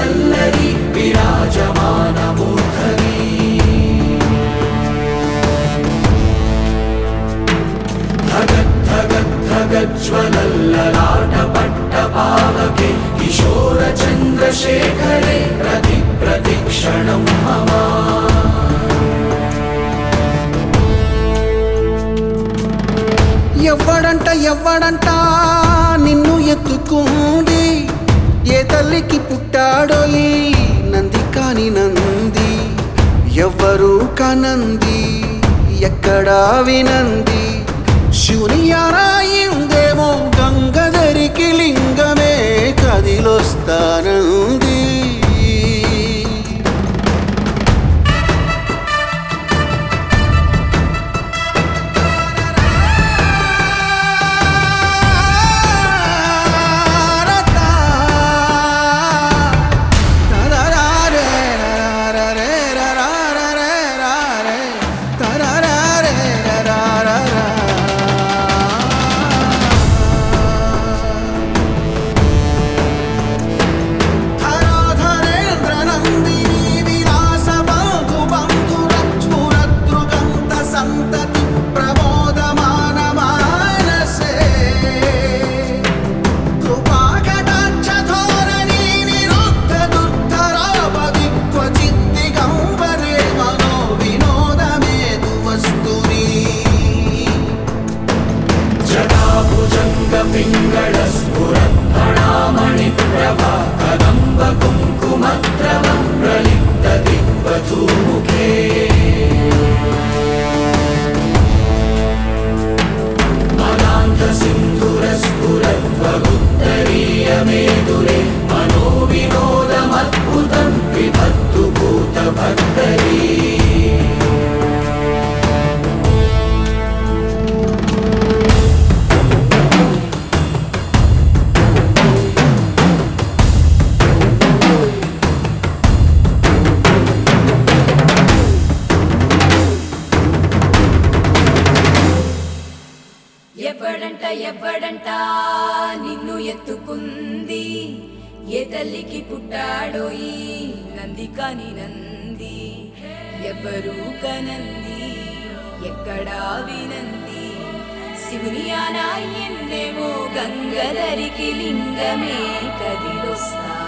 వల్లరి విరాజమాన మూర్ధని धगद्धगद्धगज्ज्वलल्ललाटपट्टपावके किशोरचन्द्रशेखरे प्रति प्रतिक्षणं मम ఎవ్వడంట ఎవ్వడంట నిన్ను ఎత్తుకుంది ఏ తల్లికి పుట్టాడో ఈ నంది కాని నంది ఎవ్వరు కనంది ఎక్కడా వినంది శివుని ఆరాయిందేమో గంగధరికి లింగమే కదిలొస్తానంది సంతతి ప్రబోధమాన మానసే కృపాకటాక్షధోరణి నిరుద్ధ దుర్ధరాపది క్వచిద్దిగంబరే మనో వినోదమేదు వస్తుని जटाभुजङ्गपिङ्गळस्फुरत्फणामणिप्रभा कदम्बकुङ्कुमद्रवं प्रलिप्तदिग्वधूमुखे मनान्धसिन्धुरस्फुरद्वगुत्तरीयमेदुरे मनोविनोदमद्भुतं विभक्तु भूतभक्तरी ఎవ్వడంట ఎవ్వడంట నిన్ను ఎత్తుకుంది ఏ తల్లికి పుట్టాడో ఈ నంది కాని నంది ఎవ్వరూ కనంది ఎక్కడా వినంది శివుని ఆనాయిందేమో గంగధరికి లింగమే కదిలొస్తా